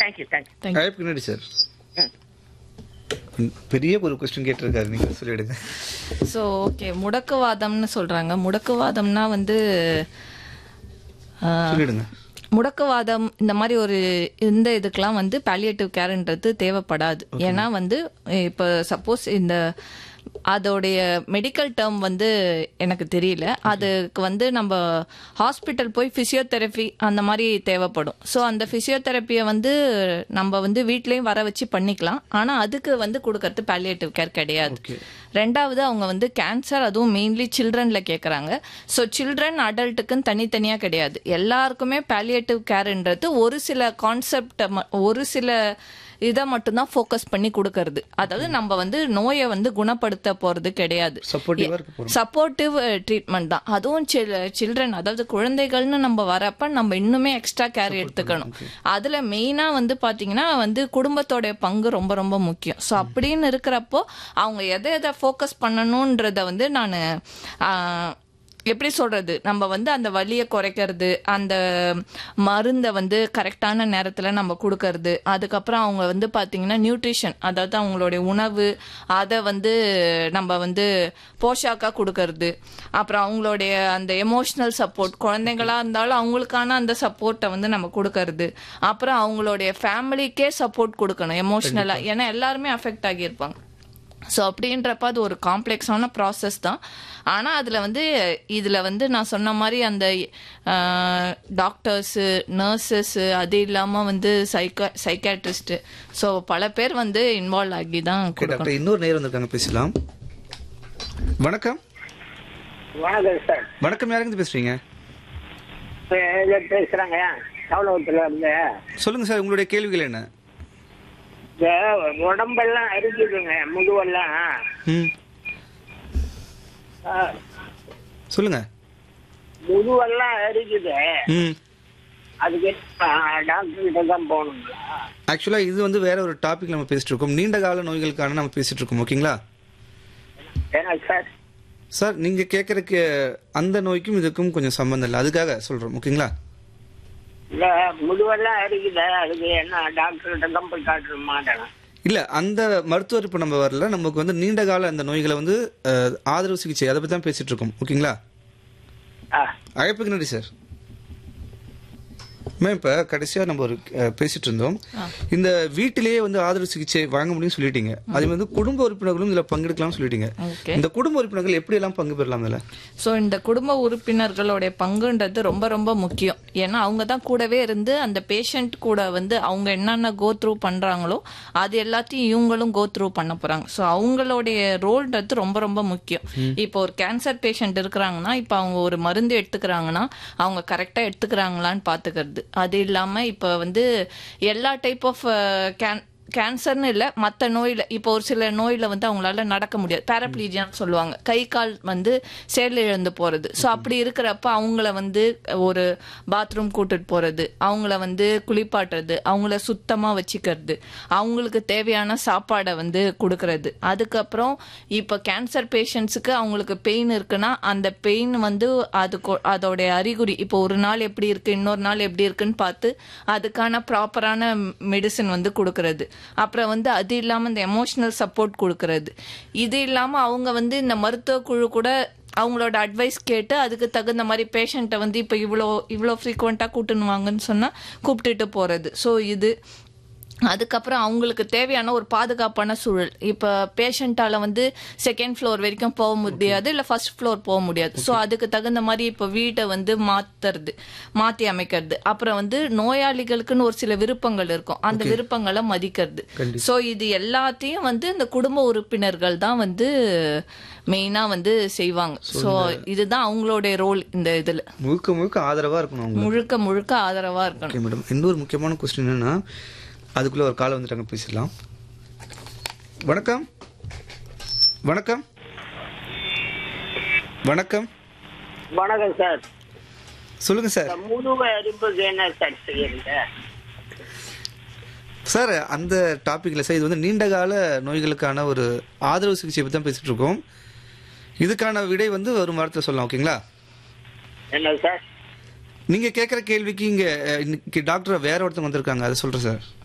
Thank you thank you thank you அழைப்புக்கு நன்றி sir ம். ம், பெரிய ஒரு கொஸ்டின் கேட்டிருக்காரு நீங்க சொல்லிடுங்க ஸோ ஓகே முடக்குவாதம்னு சொல்றாங்க முடக்குவாதம்னா வந்து ஆஹ், சொல்லிடுங்க முடக்குவாதம் இந்த மாதிரி ஒரு இந்த இதுக்கெல்லாம் வந்து பாலியேட்டிவ் கேர்ன்றது தேவைப்படாது ஏன்னா வந்து இப்போ சப்போஸ் இந்த அதோடைய மெடிக்கல் டேர்ம் வந்து எனக்கு தெரியல அதுக்கு வந்து நம்ம ஹாஸ்பிட்டல் போய் ஃபிசியோதெரப்பி அந்த மாதிரி தேவைப்படும் ஸோ அந்த ஃபிசியோதெரப்பியை வந்து நம்ம வந்து வீட்லேயும் வர வச்சு பண்ணிக்கலாம் ஆனால் அதுக்கு வந்து கொடுக்கறது பாலியேட்டிவ் கேர் கிடையாது Okay. ரெண்டாவது அவங்க வந்து கேன்சர் அதுவும் மெயின்லி சில்ட்ரன்ல கேட்குறாங்க ஸோ சில்ட்ரன் அடல்ட்டுக்குன்னு தனித்தனியாக கிடையாது எல்லாருக்குமே பாலியேட்டிவ் கேர்ன்றது ஒரு சில கான்செப்ட் ஒரு சில இதை மட்டும்தான் ஃபோக்கஸ் பண்ணி கொடுக்கறது அதாவது நம்ம வந்து நோயை வந்து குணப்படுத்த போறது கிடையாது சப்போர்ட்டிவா இருக்க போறோம் சப்போர்ட்டிவ் ட்ரீட்மெண்ட் தான் அதுவும் சில்ட்ரன் அதாவது குழந்தைகள்னு நம்ம வரப்ப நம்ம இன்னுமே எக்ஸ்ட்ரா கேர் எடுத்துக்கணும் அதுல மெயினா வந்து பாத்தீங்கன்னா வந்து குடும்பத்தோட பங்கு ரொம்ப ரொம்ப முக்கியம் ஸோ அப்படின்னு இருக்கிறப்போ அவங்க எதை எதை ஃபோக்கஸ் பண்ணணுன்றத வந்து நான் எப்படி சொல்றது நம்ம வந்து அந்த வலியை குறைக்கிறது அந்த மருந்தை வந்து கரெக்டான நேரத்துல நம்ம கொடுக்கறது அதுக்கப்புறம் அவங்க வந்து பாத்தீங்கன்னா நியூட்ரிஷன் அதாவது அவங்களுடைய உணவு அதை வந்து நம்ம வந்து போஷாக்கா கொடுக்கறது அப்புறம் அவங்களுடைய அந்த எமோஷனல் சப்போர்ட் குழந்தைங்களா இருந்தாலும் அவங்களுக்கான அந்த சப்போர்ட்டை வந்து நம்ம கொடுக்கறது அப்புறம் அவங்களுடைய ஃபேமிலிக்கே சப்போர்ட் கொடுக்கணும் எமோஷனலா ஏன்னா எல்லாருமே அஃபெக்ட் ஆகியிருப்பாங்க ஸோ அப்படின்றப்ப அது ஒரு காம்ப்ளெக்ஸான ப்ராசஸ் தான் ஆனால் அதில் வந்து இதில் வந்து நான் சொன்ன மாதிரி அந்த டாக்டர்ஸு நர்சஸ்ஸு அது இல்லாமல் வந்து சைக்கா சைக்காட்ரிஸ்ட்டு ஸோ பல பேர் வந்து இன்வால்வ் ஆகி தான் ஓகே கொடுக்கணும் டாக்டர் இன்னொரு நேரம் வந்திருக்காங்க பேசலாம் வணக்கம் வணக்கம் சார் வணக்கம் யாருங்க பேசுறீங்க இதில் பேசுகிறாங்க சவலகத்தில் இருந்து சொல்லுங்க சார் உங்களுடைய கேள்விகள் என்ன இந்த உடம்பெல்லாம் அரிக்குதுங்க முதுவெல்லாம் ம் ஆ, சொல்லுங்க முதுவெல்லாம் அரிக்குது ம் அதுக்கு டாக்டர் கிட்ட தான் போகணுங்களா ஆக்சுவலா இது வந்து வேற ஒரு டாபிக் நம்ம பேசிட்டு இருக்கோம் நீண்ட கால நோய்களுக்கான நம்ம பேசிட்டு இருக்கோம் ஓகேங்களா ஏன்னா சார் சார் நீங்க கேட்கறக்கு அந்த நோய்க்கும் இதுக்கும் கொஞ்சம் சம்பந்தம் இல்லை அதுக்காக சொல்றோம் ஓகேங்களா இல்ல முதுவெல்லாம் அரிக்குது அதுக்கு என்ன டாக்டர் கிட்ட தான் போய் காட்டுற மாட்டேன் இல்ல அந்த மருத்துவர் இப்ப நம்ம வரல நமக்கு வந்து நீண்ட கால அந்த நோய்களை வந்து அஹ், ஆதரவு சிகிச்சை அதை பத்தி தான் பேசிட்டு இருக்கோம் ஓகேங்களா ஆ அழைப்புக்கு நன்றி சார் மேம் இப்ப கடைசியா நம்ம ஒரு அஹ், பேசிட்டு இருந்தோம் இந்த வீட்டிலேயே வந்து ஆதரவு சிகிச்சை வழங்க முடியும்னு சொல்லிட்டீங்க அதே வந்து குடும்ப உறுப்பினர்களும் இதுல பங்கெடுக்கலாம்னு சொல்லிட்டீங்க ஓகே இந்த குடும்ப உறுப்பினர்கள் எப்படி எல்லாம் பங்கு பெறலாம் இதுல ஸோ இந்த குடும்ப உறுப்பினர்களுடைய பங்குன்றது ரொம்ப ரொம்ப முக்கியம் ஏன்னா அவங்க தான் கூடவே இருந்து அந்த பேஷண்ட் கூட வந்து அவங்க என்னென்ன கோ த்ரூ பண்றாங்களோ அது எல்லாத்தையும் இவங்களும் கோ த்ரூ பண்ண போறாங்க ஸோ அவங்களுடைய ரோல்ன்றது ரொம்ப ரொம்ப முக்கியம் இப்போ ஒரு கேன்சர் பேஷண்ட் இருக்கிறாங்கன்னா இப்போ அவங்க ஒரு மருந்து எடுத்துக்கிறாங்கன்னா அவங்க கரெக்டா எடுத்துக்கிறாங்களான்னு பாத்துக்கிறது அது இல்லாம இப்போ வந்து எல்லா டைப் ஆஃப் கேன் கேன்சர்னு இல்லை மற்ற நோயில் இப்போ ஒரு சில நோயில் வந்து அவங்களால நடக்க முடியாது பேரப்ளீஜியான்னு சொல்லுவாங்க கை கால் வந்து செயல் இழந்து போகிறது ஸோ அப்படி இருக்கிறப்ப அவங்கள வந்து ஒரு பாத்ரூம் கூட்டிட்டு போகிறது அவங்கள வந்து குளிப்பாட்டுறது அவங்கள சுத்தமாக வச்சுக்கிறது அவங்களுக்கு தேவையான சாப்பாடை வந்து கொடுக்கறது அதுக்கப்புறம் இப்போ கேன்சர் பேஷண்ட்ஸுக்கு அவங்களுக்கு பெயின் இருக்குன்னா அந்த பெயின் வந்து அது கொ- அதோடைய அறிகுறி இப்போ ஒரு நாள் எப்படி இருக்கு இன்னொரு நாள் எப்படி இருக்குன்னு பார்த்து அதுக்கான ப்ராப்பரான மெடிசன் வந்து கொடுக்கறது அப்புறம் வந்து அது இல்லாமல் இந்த எமோஷனல் சப்போர்ட் கொடுக்கறது இது இல்லாமல் அவங்க வந்து இந்த மருத்துவ குழு கூட அவங்களோட அட்வைஸ் கேட்டு அதுக்கு தகுந்த மாதிரி பேஷண்ட்டை வந்து இப்போ இவ்வளோ இவ்வளோ ஃப்ரீக்வெண்ட்டாக கூட்டுன்னு வாங்கன்னு சொன்னால் கூப்பிட்டுட்டு போகிறது ஸோ இது அதுக்கப்புறம் அவங்களுக்கு தேவையான ஒரு பாதுகாப்பான சூழல் இப்போ பேஷண்ட்டால வந்து செகண்ட் ஃப்ளோர் வரைக்கும் போக முடியாது இல்லை ஃபர்ஸ்ட் ஃப்ளோர் போக முடியாது ஸோ அதுக்கு தகுந்த மாதிரி இப்போ வீட்டை வந்து மாத்துறது மாற்றி அமைக்கிறது அப்புறம் வந்து நோயாளிகளுக்குன்னு ஒரு சில விருப்பங்கள் இருக்கும் அந்த விருப்பங்களை மதிக்கிறது ஸோ இது எல்லாத்தையும் வந்து இந்த குடும்ப உறுப்பினர்கள் தான் வந்து மெயினாக வந்து செய்வாங்க ஸோ இதுதான் அவங்களுடைய ரோல் இந்த இதில் முழுக்க முழுக்க ஆதரவா இருக்கணும் அவங்க முழுக்க முழுக்க ஆதரவாக இருக்கணும் ஓகே மேடம் இன்னொரு முக்கியமான கொஸ்டின் என்னன்னா அதுக்குள்ள ஒரு காலை வந்துட்டாங்க பேசிடலாம் வணக்கம் வணக்கம் வணக்கம் வணக்கம் சார் சொல்லுங்க சார் இந்த முதுகு அரிப்புக்கு என்ன சார் செய்யறது சார் அந்த டாபிக்ல சார் இது வந்து நீண்ட கால நோய்களுக்கான ஒரு ஆதரவு சிகிச்சை பத்தி தான் பேசிட்டு இருக்கோம் இதுக்கான விடை வந்து வரும் வாரத்தில் சொல்லலாம் ஓகேங்களா என்ன சார் நீங்க கேட்குற கேள்விக்கு இங்க அஹ், இன்னைக்கு டாக்டர் வேற ஒருத்தவங்க வந்திருக்காங்க அதை சொல்றேன் சார்